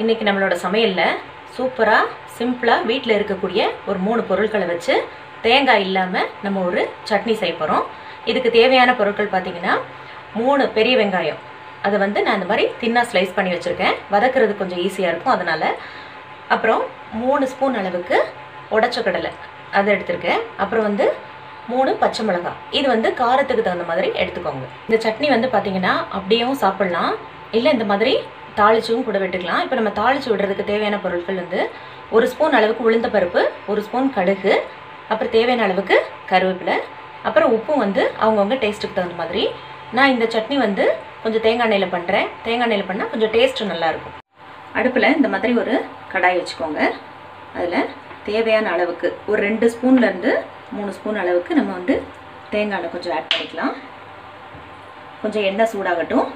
இன்றைக்கி நம்மளோட சமையலில் சூப்பராக சிம்பிளாக வீட்டில் இருக்கக்கூடிய ஒரு மூணு பொருட்களை வச்சு தேங்காய் இல்லாமல் நம்ம ஒரு சட்னி செய்ய போகிறோம் இதுக்கு தேவையான பொருட்கள் பார்த்திங்கன்னா மூணு பெரிய வெங்காயம் அதை வந்து நான் இந்த மாதிரி தின்னாக ஸ்லைஸ் பண்ணி வச்சுருக்கேன் வதக்குறது கொஞ்சம் ஈஸியாக இருக்கும் அதனால் அப்புறம் மூணு ஸ்பூன் அளவுக்கு உடச்ச கடலை அதை எடுத்திருக்கேன் அப்புறம் வந்து மூணு பச்சை மிளகாய் இது வந்து காரத்துக்கு தகுந்த மாதிரி எடுத்துக்கோங்க இந்த சட்னி வந்து பார்த்தீங்கன்னா அப்படியும் சாப்பிட்லாம் இல்லை இந்த மாதிரி தாளிச்சும் கூட விட்டுக்கலாம் இப்போ நம்ம தாளிச்சு விடுறதுக்கு தேவையான பொருட்கள் வந்து ஒரு ஸ்பூன் அளவுக்கு உளுந்த பருப்பு ஒரு ஸ்பூன் கடுகு அப்புறம் தேவையான அளவுக்கு கருவேப்பிலை அப்புறம் உப்பும் வந்து அவங்கவுங்க டேஸ்ட்டுக்கு தகுந்த மாதிரி நான் இந்த சட்னி வந்து கொஞ்சம் தேங்காய் எண்ணெயில் பண்ணுறேன் தேங்காய் எண்ணெயில் பண்ணால் கொஞ்சம் டேஸ்ட்டு நல்லாயிருக்கும் அடுப்பில் இந்த மாதிரி ஒரு கடாய் வச்சுக்கோங்க அதில் தேவையான அளவுக்கு ஒரு ரெண்டு ஸ்பூன்லேருந்து மூணு ஸ்பூன் அளவுக்கு நம்ம வந்து தேங்காய் எண்ணெய் கொஞ்சம் ஆட் பண்ணிக்கலாம் கொஞ்சம் எண்ணெய் சூடாகட்டும்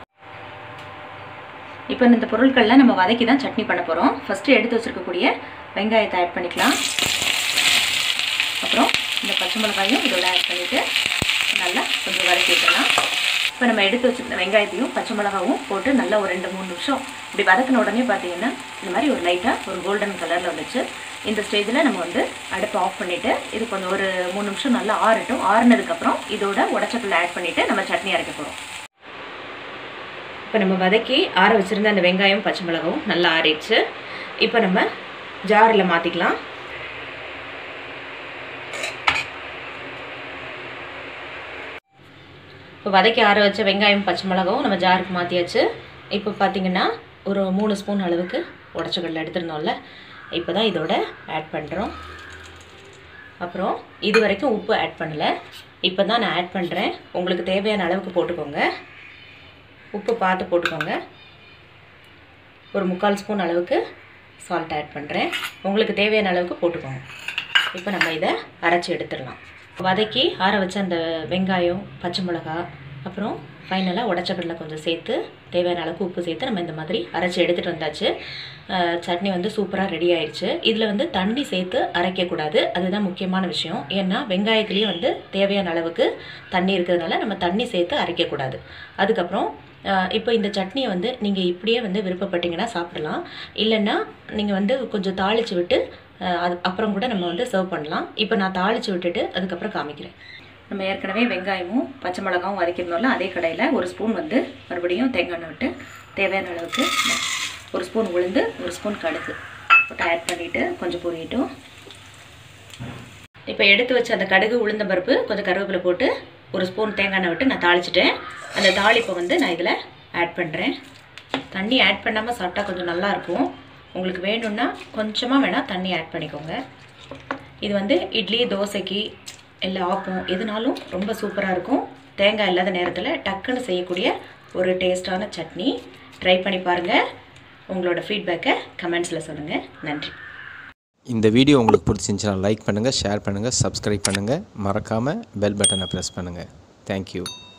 இப்போ இந்த பொருட்கள்லாம் நம்ம வதக்கி தான் சட்னி பண்ண போகிறோம் ஃபஸ்ட்டு எடுத்து வச்சுருக்கக்கூடிய வெங்காயத்தை ஆட் பண்ணிக்கலாம் அப்புறம் இந்த பச்சை மிளகாயும் இதோட ஆட் பண்ணிவிட்டு நல்லா கொஞ்சம் வதக்கி விட்டுலாம் இப்போ நம்ம எடுத்து வச்சுருந்த வெங்காயத்தையும் பச்சை மிளகாவும் போட்டு நல்லா ஒரு ரெண்டு மூணு நிமிஷம் இப்படி வதக்கின உடனே பார்த்தீங்கன்னா இந்த மாதிரி ஒரு லைட்டாக ஒரு கோல்டன் கலரில் வந்துச்சு இந்த ஸ்டேஜில் நம்ம வந்து அடுப்பை ஆஃப் பண்ணிவிட்டு இது கொஞ்சம் ஒரு மூணு நிமிஷம் நல்லா ஆறட்டும் ஆறுனதுக்கப்புறம் இதோட உடச்சக்கல்ல ஆட் பண்ணிவிட்டு நம்ம சட்னி அரைக்க போகிறோம் இப்போ நம்ம வதக்கி ஆற வச்சுருந்த அந்த வெங்காயம் பச்சை மிளகாவும் நல்லா ஆறிடுச்சு இப்போ நம்ம ஜாரில் மாற்றிக்கலாம் இப்போ வதக்கி ஆற வச்ச வெங்காயம் பச்சை மிளகாவும் நம்ம ஜாருக்கு மாற்றியாச்சு இப்போ பார்த்திங்கன்னா ஒரு மூணு ஸ்பூன் அளவுக்கு உடச்சக்கடலை எடுத்துருந்தோம்ல இப்போ தான் இதோட ஆட் பண்ணுறோம் அப்புறம் இது வரைக்கும் உப்பு ஆட் பண்ணலை இப்போ தான் நான் ஆட் பண்ணுறேன் உங்களுக்கு தேவையான அளவுக்கு போட்டுக்கோங்க உப்பு பார்த்து போட்டுக்கோங்க ஒரு முக்கால் ஸ்பூன் அளவுக்கு சால்ட் ஆட் பண்ணுறேன் உங்களுக்கு தேவையான அளவுக்கு போட்டுக்கோங்க இப்போ நம்ம இதை அரைச்சி எடுத்துடலாம் வதக்கி ஆற வச்ச அந்த வெங்காயம் பச்சை மிளகா அப்புறம் ஃபைனலாக உடச்சக்கடலை கொஞ்சம் சேர்த்து தேவையான அளவுக்கு உப்பு சேர்த்து நம்ம இந்த மாதிரி அரைச்சி எடுத்துகிட்டு வந்தாச்சு சட்னி வந்து சூப்பராக ரெடி ஆயிடுச்சு இதில் வந்து தண்ணி சேர்த்து அரைக்கக்கூடாது அதுதான் முக்கியமான விஷயம் ஏன்னா வெங்காயத்துலேயே வந்து தேவையான அளவுக்கு தண்ணி இருக்கிறதுனால நம்ம தண்ணி சேர்த்து அரைக்கக்கூடாது அதுக்கப்புறம் இப்போ இந்த சட்னியை வந்து நீங்கள் இப்படியே வந்து விருப்பப்பட்டீங்கன்னா சாப்பிடலாம் இல்லைன்னா நீங்கள் வந்து கொஞ்சம் தாளித்து விட்டு அது அப்புறம் கூட நம்ம வந்து சர்வ் பண்ணலாம் இப்போ நான் தாளித்து விட்டுட்டு அதுக்கப்புறம் காமிக்கிறேன் நம்ம ஏற்கனவே வெங்காயமும் பச்சை மிளகாவும் வதக்கிருந்தோம்ல அதே கடையில் ஒரு ஸ்பூன் வந்து மறுபடியும் தேங்காய் எண்ணெய் விட்டு தேவையான அளவுக்கு ஒரு ஸ்பூன் உளுந்து ஒரு ஸ்பூன் கடுகு போட்டு ஆட் பண்ணிவிட்டு கொஞ்சம் பொரியட்டும் இப்போ எடுத்து வச்ச அந்த கடுகு உளுந்த பருப்பு கொஞ்சம் கருவேப்பிலை போட்டு ஒரு ஸ்பூன் தேங்காய் எண்ணெய் விட்டு நான் தாளிச்சிட்டேன் அந்த தாளிப்பை வந்து நான் இதில் ஆட் பண்ணுறேன் தண்ணி ஆட் பண்ணாமல் சாப்பிட்டா கொஞ்சம் நல்லாயிருக்கும் உங்களுக்கு வேணும்னா கொஞ்சமாக வேணால் தண்ணி ஆட் பண்ணிக்கோங்க இது வந்து இட்லி தோசைக்கு இல்லை ஆப்பம் எதுனாலும் ரொம்ப சூப்பராக இருக்கும் தேங்காய் இல்லாத நேரத்தில் டக்குன்னு செய்யக்கூடிய ஒரு டேஸ்டான சட்னி ட்ரை பண்ணி பாருங்கள் உங்களோட ஃபீட்பேக்கை கமெண்ட்ஸில் சொல்லுங்கள் நன்றி இந்த வீடியோ உங்களுக்கு பிடிச்சிருந்துச்சுன்னா லைக் பண்ணுங்கள் ஷேர் பண்ணுங்கள் சப்ஸ்கிரைப் பண்ணுங்கள் மறக்காமல் பெல் பட்டனை ப்ரெஸ் பண்ணுங்கள் தேங்க்யூ